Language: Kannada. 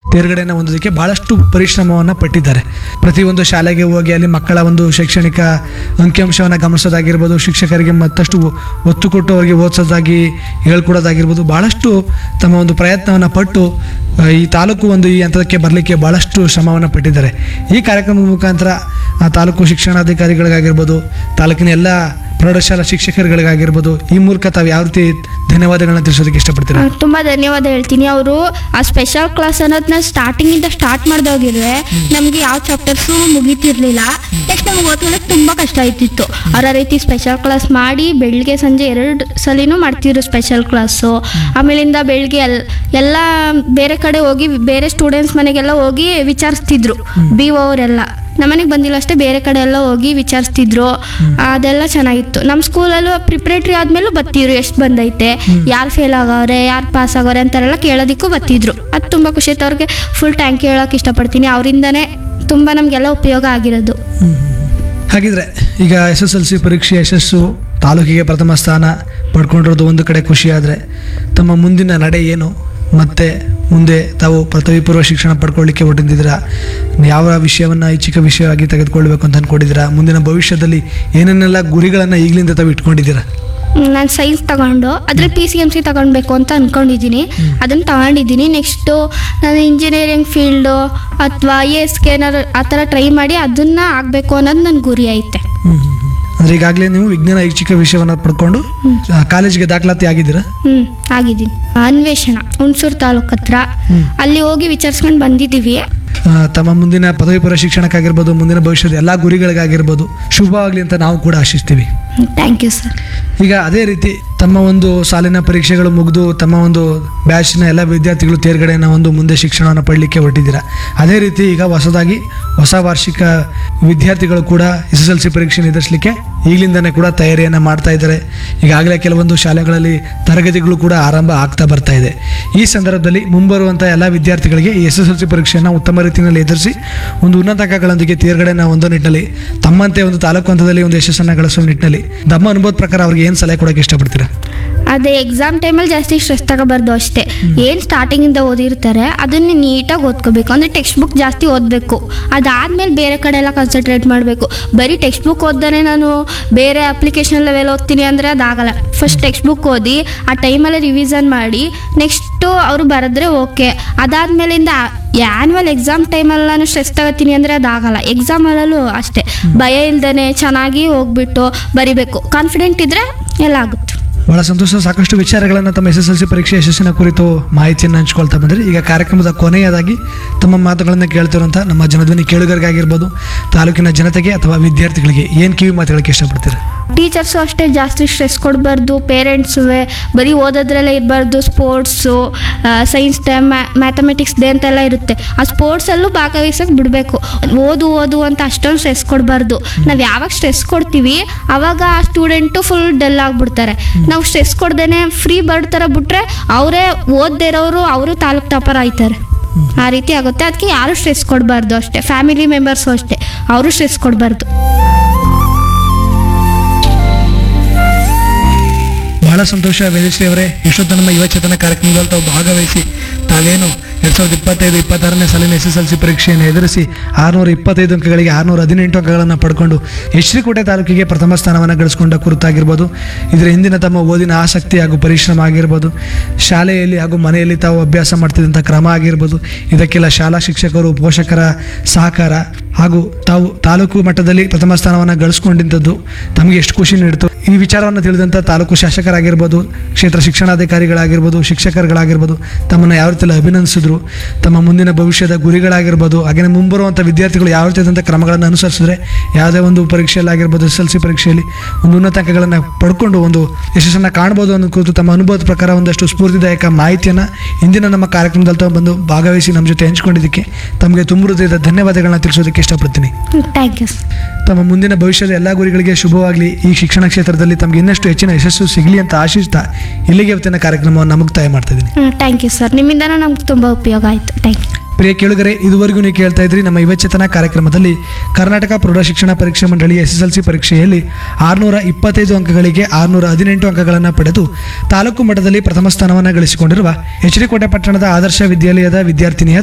ತೇರ್ಗಡೆಯನ್ನು ಹೊಂದೋದಕ್ಕೆ ಬಹಳಷ್ಟು ಪರಿಶ್ರಮವನ್ನು ಪಟ್ಟಿದ್ದಾರೆ ಪ್ರತಿಯೊಂದು ಶಾಲೆಗೆ ಹೋಗಿ ಅಲ್ಲಿ ಮಕ್ಕಳ ಒಂದು ಶೈಕ್ಷಣಿಕ ಅಂಕಿಅಂಶವನ್ನು ಗಮನಿಸೋದಾಗಿರ್ಬೋದು ಶಿಕ್ಷಕರಿಗೆ ಮತ್ತಷ್ಟು ಒತ್ತು ಕೊಟ್ಟು ಅವರಿಗೆ ಓದಿಸೋದಾಗಿ ಹೇಳ್ಕೊಡೋದಾಗಿರ್ಬೋದು ಬಹಳಷ್ಟು ತಮ್ಮ ಒಂದು ಪ್ರಯತ್ನವನ್ನು ಪಟ್ಟು ಆ, ಈ ತಾಲೂಕು ಒಂದು ಈ ಹಂತಕ್ಕೆ ಬರಲಿಕ್ಕೆ ಬಹಳಷ್ಟು ಶ್ರಮವನ್ನು ಪಟ್ಟಿದ್ದಾರೆ ಈ ಕಾರ್ಯಕ್ರಮದ ಮುಖಾಂತರ ಆ ತಾಲೂಕು ಶಿಕ್ಷಣಾಧಿಕಾರಿಗಳಿಗಾಗಿರ್ಬೋದು ತಾಲೂಕಿನ ಎಲ್ಲ ಪ್ರೌಢಶಾಲಾ ಶಿಕ್ಷಕರುಗಳಿಗಾಗಿರ್ಬೋದು ಈ ಮೂಲಕ ತಾವು ಯಾವ ರೀತಿ ಧನ್ಯವಾದಗಳನ್ನ ತಿಳಿಸೋದಕ್ಕೆ ಇಷ್ಟಪಡ್ತೀರಾ ತುಂಬ ಧನ್ಯವಾದ ಹೇಳ್ತೀನಿ ಅವರು ಆ ಸ್ಪೆಷಲ್ ಕ್ಲಾಸ್ ಅನ್ನೋದನ್ನ ಸ್ಟಾರ್ಟಿಂಗಿಂದ ಸ್ಟಾರ್ಟ್ ಮಾಡ್ದೋಗಿದ್ರೆ ನಮಗೆ ಯಾವ ಚಾಪ್ಟರ್ಸು ಮುಗೀತಿರ್ಲಿಲ್ಲ ನೆಕ್ಸ್ಟ್ ನಮ್ಗೆ ಓದ್ಕೊಳ್ಳೋಕೆ ತುಂಬ ಕಷ್ಟ ಆಯ್ತಿತ್ತು ಅವ್ರ ಆ ರೀತಿ ಸ್ಪೆಷಲ್ ಕ್ಲಾಸ್ ಮಾಡಿ ಬೆಳಿಗ್ಗೆ ಸಂಜೆ ಎರಡು ಸಲಿನೂ ಮಾಡ್ತಿದ್ರು ಸ್ಪೆಷಲ್ ಕ್ಲಾಸು ಆಮೇಲಿಂದ ಬೆಳಿಗ್ಗೆ ಎಲ್ ಎಲ್ಲ ಬೇರೆ ಕಡೆ ಹೋಗಿ ಬೇರೆ ಸ್ಟೂಡೆಂಟ್ಸ್ ಮನೆಗೆಲ್ಲ ಹೋಗಿ ವಿಚಾರಿಸ್ತಿದ್ರು ಬಿ ಒ ಅವರೆಲ್ಲ ನಮ್ಮನೆಗೆ ಬಂದಿಲ್ಲ ಅಷ್ಟೇ ಬೇರೆ ಕಡೆ ಎಲ್ಲ ಹೋಗಿ ವಿಚಾರಿಸ್ತಿದ್ರು ಅದೆಲ್ಲ ಚೆನ್ನಾಗಿತ್ತು ನಮ್ಮ ಸ್ಕೂಲಲ್ಲೂ ಪ್ರಿಪ್ರೇಟ್ರಿ ಆದ್ಮೇಲೂ ಬತ್ತಿದ್ರು ಎಷ್ಟು ಬಂದೈತೆ ಯಾರು ಫೇಲ್ ಆಗವ್ರೆ ಯಾರು ಪಾಸ್ ಆಗವ್ರೆ ಅಂತಾರೆಲ್ಲ ಕೇಳೋದಕ್ಕೂ ಬತ್ತಿದ್ರು ಅದು ತುಂಬ ಖುಷಿ ಆಯ್ತು ಅವ್ರಿಗೆ ಫುಲ್ ಟ್ಯಾಂಕ್ ಹೇಳೋಕೆ ಇಷ್ಟಪಡ್ತೀನಿ ಅವರಿಂದನೇ ತುಂಬ ನಮಗೆಲ್ಲ ಉಪಯೋಗ ಆಗಿರೋದು ಹಾಗಿದ್ರೆ ಈಗ ಎಸ್ ಎಸ್ ಎಲ್ ಸಿ ಪರೀಕ್ಷೆ ಯಶಸ್ಸು ತಾಲೂಕಿಗೆ ಪ್ರಥಮ ಸ್ಥಾನ ಪಡ್ಕೊಂಡಿರೋದು ಒಂದು ಕಡೆ ಖುಷಿ ಆದರೆ ತಮ್ಮ ಮುಂದಿನ ನಡೆ ಏನು ಮತ್ತೆ ಮುಂದೆ ತಾವು ಪದವಿ ಪೂರ್ವ ಶಿಕ್ಷಣ ಪಡ್ಕೊಳ್ಳಿಕ್ಕೆ ಹೊರಟಿದ್ದೀರಾ ಯಾವ ವಿಷಯವನ್ನು ಐಚ್ಛಿಕ ವಿಷಯವಾಗಿ ತೆಗೆದುಕೊಳ್ಬೇಕು ಅಂತ ಅಂದ್ಕೊಂಡಿದ್ದೀರಾ ಮುಂದಿನ ಭವಿಷ್ಯದಲ್ಲಿ ಏನೇನೆಲ್ಲ ಗುರಿಗಳನ್ನು ಈಗಲಿಂದ ತಾವು ಇಟ್ಕೊಂಡಿದ್ದೀರಾ ನಾನು ಸೈನ್ಸ್ ತಗೊಂಡು ಅದ್ರಲ್ಲಿ ಪಿ ಸಿ ಎಮ್ ಸಿ ತಗೊಳ್ಬೇಕು ಅಂತ ಅಂದ್ಕೊಂಡಿದ್ದೀನಿ ಅದನ್ನು ತಗೊಂಡಿದ್ದೀನಿ ನೆಕ್ಸ್ಟು ನಾನು ಇಂಜಿನಿಯರಿಂಗ್ ಫೀಲ್ಡು ಅಥವಾ ಐ ಎಸ್ ಗೆ ಏನಾದ್ರು ಆ ಥರ ಟ್ರೈ ಮಾಡಿ ಅದನ್ನು ಆಗಬೇಕು ಅನ್ನೋದು ನನ್ನ ಗುರಿ ಐತೆ ಅಂದರೆ ಈಗಾಗಲೇ ನೀವು ವಿಜ್ಞಾನ ಐಚ್ಛಿಕ ವಿಷಯವನ್ನು ಪಡ್ಕೊಂಡು ಆ, ಕಾಲೇಜಿಗೆ ದಾಖಲಾತಿ ಆಗಿದ್ದೀರಾ ಹ್ಞೂ ಆಗಿದ್ದೀನಿ ಅನ್ವೇಷಣ ಹುಣಸೂರು ತಾಲೂಕು ಹತ್ರ ಅಲ್ಲಿ ಹೋಗಿ ವಿಚಾರಿಸ್ಕೊಂಡು ಬಂದಿದ್ದೀವಿ ಆ, ತಮ್ಮ ಮುಂದಿನ ಪದವಿ ಪೂರ್ವ ಶಿಕ್ಷಣಕ್ಕಾಗಿರ್ಬೋದು ಮುಂದಿನ ಭವಿಷ್ಯದ ಎಲ್ಲ ಗುರಿಗಳಿಗಾಗಿರ್ಬೋದು ಶುಭವಾಗಲಿ ಅಂತ ನಾವು ಕೂಡ ಆಶಿಸ್ತೀವಿ ಥ್ಯಾಂಕ್ ಯು ಸರ್ ಈಗ ಅದೇ ರೀತಿ ತಮ್ಮ ಒಂದು ಸಾಲಿನ ಪರೀಕ್ಷೆಗಳು ಮುಗಿದು ತಮ್ಮ ಒಂದು ಬ್ಯಾಚ್ನ ಎಲ್ಲ ವಿದ್ಯಾರ್ಥಿಗಳು ತೇರ್ಗಡೆಯನ್ನು ಒಂದು ಮುಂದೆ ಶಿಕ್ಷಣವನ್ನು ಪಡಲಿಕ್ಕೆ ಹೊರಟಿದ್ದೀರಾ ಅದೇ ರೀತಿ ಈಗ ಹೊಸದಾಗಿ ಹೊಸ ವಾರ್ಷಿಕ ವಿದ್ಯಾರ್ಥಿಗಳು ಕೂಡ ಎಸ್ ಎಸ್ ಎಲ್ ಸಿ ಪರೀಕ್ಷೆ ಎದುರಿಸಲಿಕ್ಕೆ ಈಗಲಿಂದನೇ ಕೂಡ ತಯಾರಿಯನ್ನು ಮಾಡ್ತಾ ಇದ್ದಾರೆ ಈಗಾಗಲೇ ಕೆಲವೊಂದು ಶಾಲೆಗಳಲ್ಲಿ ತರಗತಿಗಳು ಕೂಡ ಆರಂಭ ಆಗ್ತಾ ಬರ್ತಾ ಇದೆ ಈ ಸಂದರ್ಭದಲ್ಲಿ ಮುಂಬರುವಂಥ ಎಲ್ಲ ವಿದ್ಯಾರ್ಥಿಗಳಿಗೆ ಈ ಎಸ್ ಎಸ್ ಎಲ್ ಸಿ ಪರೀಕ್ಷೆಯನ್ನು ಉತ್ತಮ ರೀತಿಯಲ್ಲಿ ಎದುರಿಸಿ ಒಂದು ಉನ್ನತ ಅಂಕಗಳೊಂದಿಗೆ ತೇರ್ಗಡೆನ ಒಂದು ನಿಟ್ಟಿನಲ್ಲಿ ತಮ್ಮಂತೆ ಒಂದು ತಾಲೂಕು ಹಂತದಲ್ಲಿ ಒಂದು ಯಶಸ್ಸನ್ನು ಗಳಿಸುವ ನಿಟ್ಟಿನಲ್ಲಿ ತಮ್ಮ ಅನುಭವದ ಪ್ರಕಾರ ಅವ್ರಿಗೆ ಏನು ಸಲಹೆ ಕೊಡೋಕ್ಕೆ ಇಷ್ಟಪಡ್ತೀರಾ ಅದೇ ಎಕ್ಸಾಮ್ ಟೈಮಲ್ಲಿ ಜಾಸ್ತಿ ಸ್ಟ್ರೆಸ್ ತಗೋಬಾರ್ದು ಅಷ್ಟೇ ಏನು ಸ್ಟಾರ್ಟಿಂಗಿಂದ ಓದಿರ್ತಾರೆ ಅದನ್ನ ನೀಟಾಗಿ ಓದ್ಕೋಬೇಕು ಅಂದರೆ ಟೆಕ್ಸ್ಟ್ ಬುಕ್ ಜಾಸ್ತಿ ಓದಬೇಕು ಅದಾದ್ಮೇಲೆ ಬೇರೆ ಕಡೆ ಎಲ್ಲ ಕಾನ್ಸಂಟ್ರೇಟ್ ಮಾಡಬೇಕು ಬರೀ ಟೆಕ್ಸ್ಟ್ ಬುಕ್ ಓದ್ದಾನೆ ನಾನು ಬೇರೆ ಅಪ್ಲಿಕೇಶನ್ ಲೆವೆಲ್ ಓದ್ತೀನಿ ಅಂದರೆ ಅದಾಗಲ್ಲ ಫಸ್ಟ್ ಟೆಕ್ಸ್ಟ್ ಬುಕ್ ಓದಿ ಆ ಟೈಮಲ್ಲಿ ರಿವಿಸನ್ ಮಾಡಿ ನೆಕ್ಸ್ಟು ಅವರು ಬರೆದ್ರೆ ಓಕೆ ಅದಾದ್ಮೇಲಿಂದ ಆ್ಯನ್ಯುವಲ್ ಎಕ್ಸಾಮ್ ಟೈಮಲ್ಲಿ ನಾನು ಸ್ಟ್ರೆಸ್ ತಗೋತೀನಿ ಅಂದರೆ ಅದಾಗಲ್ಲ ಎಕ್ಸಾಮಲ್ಲೂ ಅಷ್ಟೇ ಭಯ ಇಲ್ದೇ ಚೆನ್ನಾಗಿ ಹೋಗ್ಬಿಟ್ಟು ಬರಿಬೇಕು ಕಾನ್ಫಿಡೆಂಟ್ ಇದ್ದರೆ ಎಲ್ಲ ಆಗುತ್ತೆ ಬಹಳ ಸಂತೋಷ ಸಾಕಷ್ಟು ವಿಚಾರಗಳನ್ನು ತಮ್ಮ ಎಸ್ ಎಸ್ ಎಲ್ ಸಿ ಪರೀಕ್ಷೆ ಯಶಸ್ಸಿನ ಕುರಿತು ಮಾಹಿತಿಯನ್ನು ಹಂಚ್ಕೊಳ್ತಾ ಬಂದರೆ ಈಗ ಕಾರ್ಯಕ್ರಮದ ಕೊನೆಯದಾಗಿ ತಮ್ಮ ಮಾತುಗಳನ್ನು ಕೇಳ್ತಿರುವಂಥ ನಮ್ಮ ಜನಧ್ವನಿ ಕೇಳುಗರಿಗಾಗಿರ್ಬೋದು ತಾಲೂಕಿನ ಜನತೆಗೆ ಅಥವಾ ವಿದ್ಯಾರ್ಥಿಗಳಿಗೆ ಏನು ಕಿವಿ ಮಾತುಗಳಕ್ಕೆ ಇಷ್ಟಪಡ್ತೀರಾ ಟೀಚರ್ಸು ಅಷ್ಟೇ ಜಾಸ್ತಿ ಸ್ಟ್ರೆಸ್ ಕೊಡಬಾರ್ದು ಪೇರೆಂಟ್ಸು ಬರೀ ಓದೋದ್ರಲ್ಲೇ ಇರಬಾರ್ದು sports science day mathematics day ಅಂತೆಲ್ಲ ಇರುತ್ತೆ ಆ ಸ್ಪೋರ್ಟ್ಸಲ್ಲೂ ಭಾಗವಹಿಸೋಕೆ ಬಿಡಬೇಕು ಓದು ಓದು ಅಂತ ಅಷ್ಟೊಂದು ಸ್ಟ್ರೆಸ್ ಕೊಡಬಾರ್ದು ನಾವು ಯಾವಾಗ ಸ್ಟ್ರೆಸ್ ಕೊಡ್ತೀವಿ ಆವಾಗ ಆ ಸ್ಟೂಡೆಂಟು ಫುಲ್ ಡಲ್ ಆಗಿಬಿಡ್ತಾರೆ ನಾವು ಸ್ಟ್ರೆಸ್ ಕೊಡ್ದೇನೆ ಫ್ರೀ ಬರ್ಡ್ ಥರ ಬಿಟ್ರೆ ಅವರೇ ಓದದೇ ಇರೋರು ಅವರು ತಾಲೂಕು ಟಾಪರ್ ಆಯ್ತಾರೆ ಆ ರೀತಿ ಆಗುತ್ತೆ ಅದಕ್ಕೆ ಯಾರು ಸ್ಟ್ರೆಸ್ ಕೊಡಬಾರ್ದು ಅಷ್ಟೇ ಫ್ಯಾಮಿಲಿ ಮೆಂಬರ್ಸು ಅಷ್ಟೇ ಅವರು ಸ್ಟ್ರೆಸ್ ಕೊಡಬಾರ್ದು ಬಹಳ ಸಂತೋಷ ವೇದಶ್ರೀ ಅವರೇ ಇಷ್ಟೊತ್ತು ನಮ್ಮ ಯುವಚೇತನ ಕಾರ್ಯಕ್ರಮದಲ್ಲಿ ತಾವು ಭಾಗವಹಿಸಿ ತಾವೇನು ಎರಡು ಸಾವಿರದ ಇಪ್ಪತ್ತೈದು ಇಪ್ಪತ್ತಾರನೇ ಸಾಲಿನ ಎಸ್ ಎಸ್ ಎಲ್ ಸಿ ಪರೀಕ್ಷೆಯನ್ನು ಎದುರಿಸಿ ಆರುನೂರ ಇಪ್ಪತ್ತೈದು ಅಂಕಗಳಿಗೆ ಆರುನೂರ ಹದಿನೆಂಟು ಅಂಕಗಳನ್ನು ಪಡ್ಕೊಂಡು ಯಶ್ರಿಕೋಟೆ ತಾಲೂಕಿಗೆ ಪ್ರಥಮ ಸ್ಥಾನವನ್ನು ಗಳಿಸಿಕೊಂಡ ಕುರಿತಾಗಿರ್ಬೋದು ಇದರ ಹಿಂದಿನ ತಮ್ಮ ಓದಿನ ಆಸಕ್ತಿ ಹಾಗೂ ಪರಿಶ್ರಮ ಆಗಿರ್ಬೋದು ಶಾಲೆಯಲ್ಲಿ ಹಾಗೂ ಮನೆಯಲ್ಲಿ ತಾವು ಅಭ್ಯಾಸ ಮಾಡ್ತಿದ್ದಂಥ ಕ್ರಮ ಆಗಿರ್ಬೋದು ಇದಕ್ಕೆಲ್ಲ ಶಾಲಾ ಶಿಕ್ಷಕರು ಪೋಷಕರ ಸಹಕಾರ ಹಾಗೂ ತಾವು ತಾಲೂಕು ಮಟ್ಟದಲ್ಲಿ ಪ್ರಥಮ ಸ್ಥಾನವನ್ನು ಗಳಿಸ್ಕೊಂಡಿದ್ದದ್ದು ತಮಗೆ ಎಷ್ಟು ಖುಷಿ ನೀಡಿತು ಈ ವಿಚಾರವನ್ನು ತಿಳಿದಂಥ ತಾಲೂಕು ಶಾಸಕರಾಗಿರ್ಬೋದು ಕ್ಷೇತ್ರ ಶಿಕ್ಷಣಾಧಿಕಾರಿಗಳಾಗಿರ್ಬೋದು ಶಿಕ್ಷಕರುಗಳಾಗಿರ್ಬೋದು ತಮ್ಮನ್ನು ಯಾವ ರೀತಿಯಲ್ಲಿ ಅಭಿನಂದಿಸಿದ್ರು ತಮ್ಮ ಮುಂದಿನ ಭವಿಷ್ಯದ ಗುರಿಗಳಾಗಿರ್ಬೋದು ಹಾಗೆಯೇ ಮುಂಬರುವಂಥ ವಿದ್ಯಾರ್ಥಿಗಳು ಯಾವ ರೀತಿಯಾದಂಥ ಕ್ರಮಗಳನ್ನು ಅನುಸರಿಸಿದ್ರೆ ಯಾವುದೇ ಒಂದು ಪರೀಕ್ಷೆಯಲ್ಲಾಗಿರ್ಬೋದು ಎಸ್ ಎಲ್ ಸಿ ಪರೀಕ್ಷೆಯಲ್ಲಿ ಒಂದು ಉನ್ನತ ಅಂಕಗಳನ್ನು ಪಡ್ಕೊಂಡು ಒಂದು ಯಶಸ್ಸನ್ನು ಕಾಣ್ಬೋದು ಅನ್ನೋ ಕುರಿತು ತಮ್ಮ ಅನುಭವದ ಪ್ರಕಾರ ಒಂದಷ್ಟು ಸ್ಫೂರ್ತಿದಾಯಕ ಮಾಹಿತಿಯನ್ನು ಇಂದಿನ ನಮ್ಮ ಕಾರ್ಯಕ್ರಮದಲ್ಲಿ ತಾವು ಬಂದು ಭಾಗವಹಿಸಿ ನಮ್ಮ ಜೊತೆ ಹಂಚ್ಕೊಂಡಿದ್ದಕ್ಕೆ ತಮಗೆ ತುಂಬ ಹೃದಯದ ಧನ್ಯವಾದಗಳನ್ನ ತಿಳಿಸೋದಕ್ಕೆ ಇಷ್ಟಪಡ್ತೀನಿ ಥ್ಯಾಂಕ್ ಯು ತಮ್ಮ ಮುಂದಿನ ಭವಿಷ್ಯದ ಎಲ್ಲ ಗುರಿಗಳಿಗೆ ಶುಭವಾಗಲಿ ಈ ಶಿಕ್ಷಣ ಕ್ಷೇತ್ರದಲ್ಲಿ ತಮಗೆ ಇನ್ನಷ್ಟು ಹೆಚ್ಚಿನ ಯಶಸ್ಸು ಸಿಗಲಿ ಅಂತ ಆಶಿಸ್ತಾ ಇಲ್ಲಿಗೆ ಇವತ್ತಿನ ಕಾರ್ಯಕ್ರಮವನ್ನು ಮುಕ್ತಾಯ ಮಾಡ್ತಾ ಇದ್ದೀನಿ ಥ್ಯಾಂಕ್ ಯು ಸರ್ ನಿಮ್ಮಿಂದನೂ ನಮ್ಗೆ ತುಂಬ ಉಪಯೋಗ ಆಯಿತು ಥ್ಯಾಂಕ್ ಯು ಪ್ರಿಯ ಕೇಳುಗರೆ ಇದುವರೆಗೂ ನೀವು ಕೇಳ್ತಾ ಇದ್ರಿ ನಮ್ಮ ಯುವಚೇತನ ಕಾರ್ಯಕ್ರಮದಲ್ಲಿ ಕರ್ನಾಟಕ ಪ್ರೌಢ ಶಿಕ್ಷಣ ಪರೀಕ್ಷೆ ಮಂಡಳಿ ಎಸ್ ಎಸ್ ಎಲ್ ಸಿ ಪರೀಕ್ಷೆಯಲ್ಲಿ ಆರುನೂರ ಇಪ್ಪತ್ತೈದು ಅಂಕಗಳಿಗೆ ಆರುನೂರ ಹದಿನೆಂಟು ಅಂಕಗಳನ್ನು ಪಡೆದು ತಾಲೂಕು ಮಟ್ಟದಲ್ಲಿ ಪ್ರಥಮ ಸ್ಥಾನವನ್ನು ಗಳಿಸಿಕೊಂಡಿರುವ ಎಚ್ ಡಿ ಕೋಟೆ ಪಟ್ಟಣದ ಆದರ್ಶ ವಿದ್ಯಾಲಯದ ವಿದ್ಯಾರ್ಥಿನಿಯಾದ